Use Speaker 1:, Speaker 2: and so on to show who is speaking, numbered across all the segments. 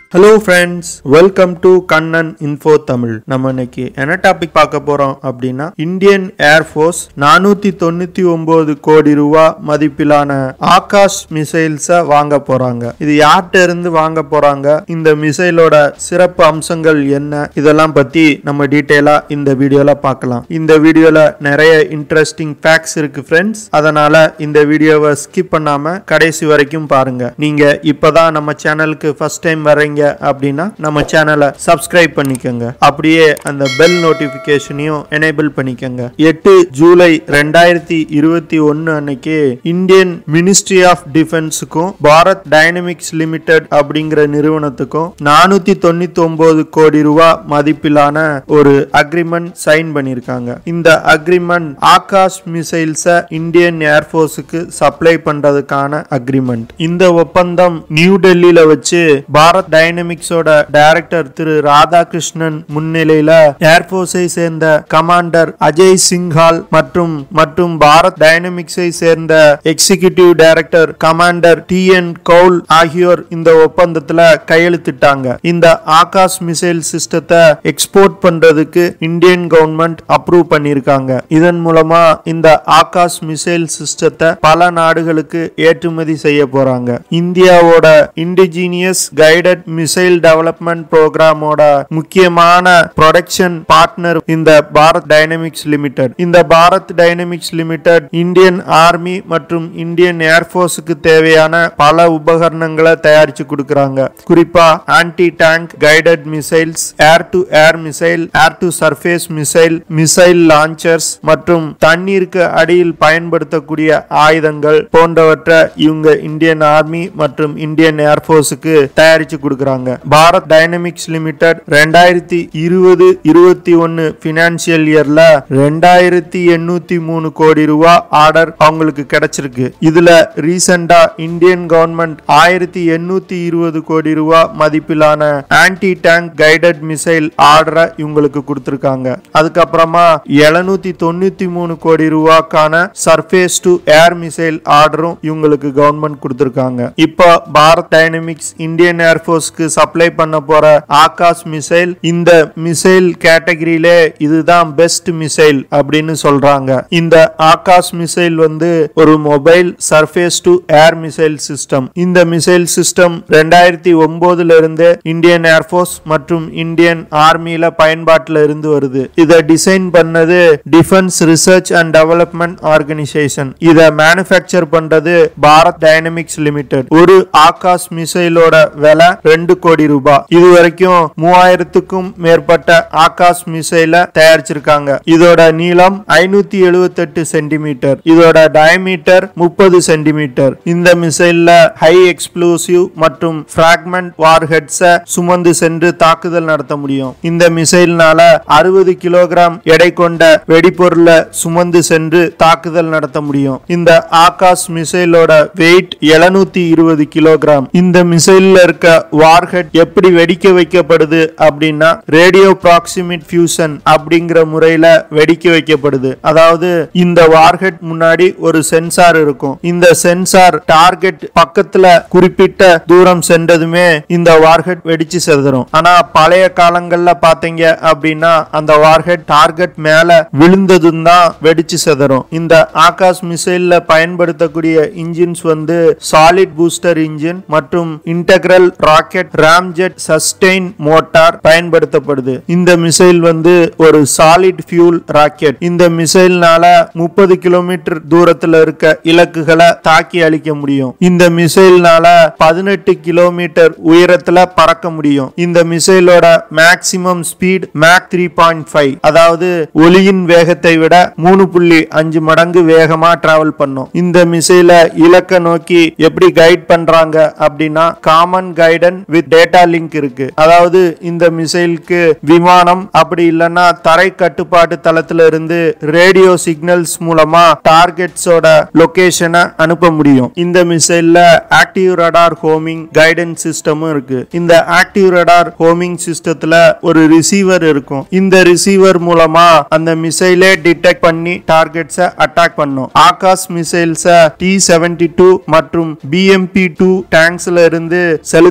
Speaker 1: hello friends welcome to Kannan info Tamil நம்ம இன்னைக்கு என்ன டாபிக் பார்க்க போறோம் அப்படின்னா இந்தியன் ஏர்ஃபோர்ஸ் நானூத்தி தொண்ணூத்தி ஒன்பது கோடி ரூபா மதிப்பிலான ஆகாஷ் மிசைல்ஸ வாங்க போறாங்க இது யார்கிட்ட இருந்து வாங்க போறாங்க இந்த மிசைலோட சிறப்பு அம்சங்கள் என்ன இதெல்லாம் பத்தி நம்ம டீட்டெயிலா இந்த வீடியோல பார்க்கலாம் இந்த வீடியோல நிறைய இன்ட்ரெஸ்டிங் ஃபேக்ட்ஸ் இருக்கு ஃப்ரெண்ட்ஸ் அதனால இந்த வீடியோவை ஸ்கிப் பண்ணாம கடைசி வரைக்கும் பாருங்க நீங்க இப்பதான் நம்ம சேனலுக்கு ஃபர்ஸ்ட் டைம் வர்றீங்க அப்படின்னா நம்ம சேனலை சப்ஸ்கிரைப் பண்ணிக்கோங்க அப்படியே அந்த பெல் நோட்டிபிகேஷனையும் எனேபிள் பண்ணிக்கோங்க எட்டு ஜூலை ரெண்டாயிரத்தி இருபத்தி ஒன்னு அன்னைக்கு இந்தியன் மினிஸ்ட்ரி ஆஃப் டிஃபென்ஸுக்கும் பாரத் டைனமிக்ஸ் லிமிடெட் அப்படிங்கிற நிறுவனத்துக்கும் நானூத்தி தொண்ணூத்தி ஒன்பது கோடி ரூபாய் மதிப்பிலான ஒரு அக்ரிமெண்ட் சைன் பண்ணிருக்காங்க இந்த அக்ரிமெண்ட் ஆகாஷ் மிசைல்ஸ இந்தியன் ஏர்ஃபோர்ஸுக்கு சப்ளை பண்றதுக்கான அக்ரிமெண்ட் இந்த ஒப்பந்தம் நியூ டெல்லியில வச்சு பாரத் டைனமிக்ஸோட டைரக்டர் திரு ராதாகிருஷ்ணன் முன்னிலையில ஏர்போர்ஸை சேர்ந்த கமாண்டர் அஜய் சிங்ஹால் மற்றும் மற்றும் பாரத் டைனமிக்ஸை சேர்ந்த executive director commander T N Kaul ஆகியோர் இந்த ஒப்பந்தத்துல கையெழுத்திட்டாங்க இந்த ஆகாஷ் மிசைல் சிஸ்டத்தை எக்ஸ்போர்ட் பண்றதுக்கு இந்தியன் கவர்மெண்ட் அப்ரூவ் பண்ணிருக்காங்க இதன் மூலமா இந்த ஆகாஷ் மிசைல் சிஸ்டத்தை பல நாடுகளுக்கு ஏற்றுமதி செய்ய போறாங்க இந்தியாவோட இண்டிஜினியஸ் கைடட் மிசைல் டெவலப்மெண்ட் ப்ரோக்ராமோட முக்கியமான ப்ரொடக்ஷன் பார்ட்னர் இந்த பாரத் டைனமிக்ஸ் லிமிடெட் இந்த Bharat dynamics limited Indian army மற்றும் இந்தியன் ஏர்ஃபோர்ஸுக்கு தேவையான பல உபகரணங்களை தயாரிச்சு கொடுக்கறாங்க குறிப்பா anti tank guided missiles air to air missile air to surface missile missile launchers மற்றும் தண்ணீருக்கு அடியில் பயன்படுத்தக்கூடிய ஆயுதங்கள் போன்றவற்றை இவங்க இந்தியன் ஆர்மி மற்றும் இந்தியன் ஏர்ஃபோர்ஸுக்கு தயாரிச்சு கொடுக்கறாங்க பாரத் டைனமிக்ஸ் லிமிடெட் ரெண்டாயிரத்தி இருபது இருபத்தி ஒன்னு பினான்சியல் இயர்ல ரெண்டாயிரத்தி எண்ணூத்தி மூணு கோடி ரூபா ஆர்டர் அவங்களுக்கு கிடைச்சிருக்கு இதுல ரீசெண்டா இந்தியன் கவர்மெண்ட் ஆயிரத்தி எண்ணூத்தி இருபது கோடி ரூபா மதிப்பிலான ஆன்டி டேங்க் கைடட் மிசைல் ஆர்டரை இவங்களுக்கு கொடுத்திருக்காங்க அதுக்கப்புறமா எழுநூத்தி தொண்ணூத்தி மூணு கோடி ரூபாக்கான சர்ஃபேஸ் டு ஏர் மிசைல் ஆர்டரும் இவங்களுக்கு கவர்மெண்ட் கொடுத்திருக்காங்க இப்போ பாரத் டைனமிக்ஸ் இந்தியன் ஏர்ஃபோர்ஸ்க்கு சப்ளை பண்ண போற ஆகாஷ் மிசைல் இந்த மிசைல் கேட்டகரியிலே இதுதான் பெஸ்ட் மிசைல் அப்படின்னு சொல்றாங்க இந்த ஆகாஷ் மிசைல் வந்து ஒரு mobile surface to air missile system இந்த மிசைல் சிஸ்டம் ரெண்டாயிரத்தி ஒன்பதுல இருந்து இந்தியன் ஏர்ஃபோர்ஸ் மற்றும் இந்தியன் ஆர்மியில பயன்பாட்டில் இருந்து வருது இதை டிசைன் பண்ணது defence research and development organisation இதை மேனுஃபேக்சர் பண்றது பாரத் டைனமிக்ஸ் லிமிடெட் ஒரு ஆகாஷ் மிசைலோட விலை ரெண்டு கோடி ரூபாய் இது வரைக்கும் மூவாயிரத்துக்கும் மேற்பட்ட ஆகாஷ் மிசைல தயாரிச்சிருக்காங்க இதோட நீளம் ஐநூத்தி எழுபத்தெட்டு சென்டிமீட்டர் இதோட டயமீட்டர் முப்பது சென்டிமீட்டர் இந்த மிசைல்ல ஹை எக்ஸ்ப்ளோசிவ் மற்றும் பிராக்மெண்ட் வார்ஹெட்ஸ சுமந்து சென்று தாக்குதல் நடத்த முடியும் இந்த மிசைல்னால அறுபது கிலோகிராம் எடை கொண்ட வெடிபொருளை சுமந்து சென்று தாக்குதல் நடத்த முடியும் இந்த ஆகாஷ் மிசைலோட வெயிட் எழுநூத்தி இருபது கிலோகிராம் இந்த மிசைல்ல இருக்க வார்ஹெட் எப்படி வெடிக்க வைக்கப்படுது அப்படின்னா ரேடியோ ப்ராக்சிமிட் ஃபியூசன் அப்படிங்கிற முறையில வெடிக்க வைக்கப்படுது அதாவது இந்த வார்ஹெட் முன்னாடி ஒரு சென்சார் இருக்கும் இந்த சென்சார் டார்கெட் பக்கத்துல குறிப்பிட்ட தூரம் சென்றதுமே இந்த வார்ஹெட் வெடிச்சு செதறும் ஆனா பழைய காலங்கள்ல பாத்தீங்க அப்படின்னா அந்த வார்ஹெட் டார்கெட் மேல விழுந்ததும் தான் வெடிச்சு செதறும் இந்த ஆகாஷ் மிசைல்ல பயன்படுத்தக்கூடிய இன்ஜின்ஸ் வந்து சாலிட் பூஸ்டர் இன்ஜின் மற்றும் integral rocket ramjet sustain motor பயன்படுத்தப்படுது இந்த மிசைல் வந்து ஒரு சாலிட் ஃபியூல் ராக்கெட் இந்த மிசைல்னால முப்பது கிலோமீட்டர் தூரத்துல இருக்க இலக்குகளை தாக்கி அழிக்க முடியும் இந்த மிசைல்னால பதினெட்டு கிலோமீட்டர் உயரத்துல பறக்க முடியும் இந்த மிசைலோட maximum speed mach three point five அதாவது ஒளியின் வேகத்தை விட மூணு புள்ளி அஞ்சு மடங்கு வேகமா டிராவல் பண்ணும் இந்த மிசைல இலக்க நோக்கி எப்படி கைட் பண்றாங்க அப்படின்னா common guidance with data link இருக்கு அதாவது இந்த மிசைலுக்கு விமானம் அப்படி இல்லைன்னா தரை கட்டுப்பாட்டு தளத்துல இருந்து ரேடியோ சிக்னல்ஸ் மூலமா டார்கெட்ஸோட லொகேஷனை அனுப்ப முடியும் இந்த மிசைல்ல ஆக்டிவ் ரடார் ஹோமிங் கைடன்ஸ் சிஸ்டமும் இருக்கு இந்த ஆக்டிவ் ரடார் ஹோமிங் சிஸ்டத்துல ஒரு ரிசீவர் இருக்கும் இந்த ரிசீவர் மூலமா அந்த மிசைலே டிடெக்ட் பண்ணி டார்கெட்ஸை அட்டாக் பண்ணும் ஆகாஷ் மிசைல்ஸை டி செவன்டி டூ மற்றும் பிஎம்பி டூ டேங்க்ஸ்ல இருந்து செலுத்த முடியும்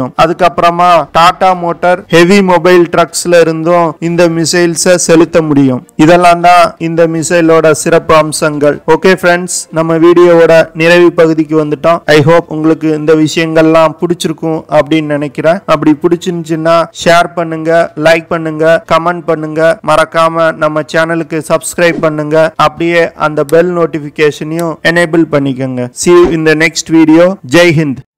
Speaker 1: முடியும் அதுக்கப்புறமா டாடா மோட்டார் ஹெவி மொபைல் ட்ரக்ஸ்ல இருந்தும் இந்த மிசைல்ஸை செலுத்த முடியும் இதெல்லாம் தான் இந்த மிசைலோட சிறப்பு அம்சங்கள் ஓகே ஃப்ரெண்ட்ஸ் நம்ம வீடியோவோட நிறைவு பகுதிக்கு வந்துட்டோம் ஐ ஹோப் உங்களுக்கு இந்த விஷயங்கள்லாம் பிடிச்சிருக்கும் அப்படின்னு நினைக்கிறேன் அப்படி பிடிச்சிருந்துச்சுன்னா ஷேர் பண்ணுங்க லைக் பண்ணுங்க கமெண்ட் பண்ணுங்க மறக்காம நம்ம சேனலுக்கு சப்ஸ்கிரைப் பண்ணுங்க அப்படியே அந்த பெல் நோட்டிபிகேஷனையும் எனேபிள் பண்ணிக்கோங்க see you in the next video Jai Hind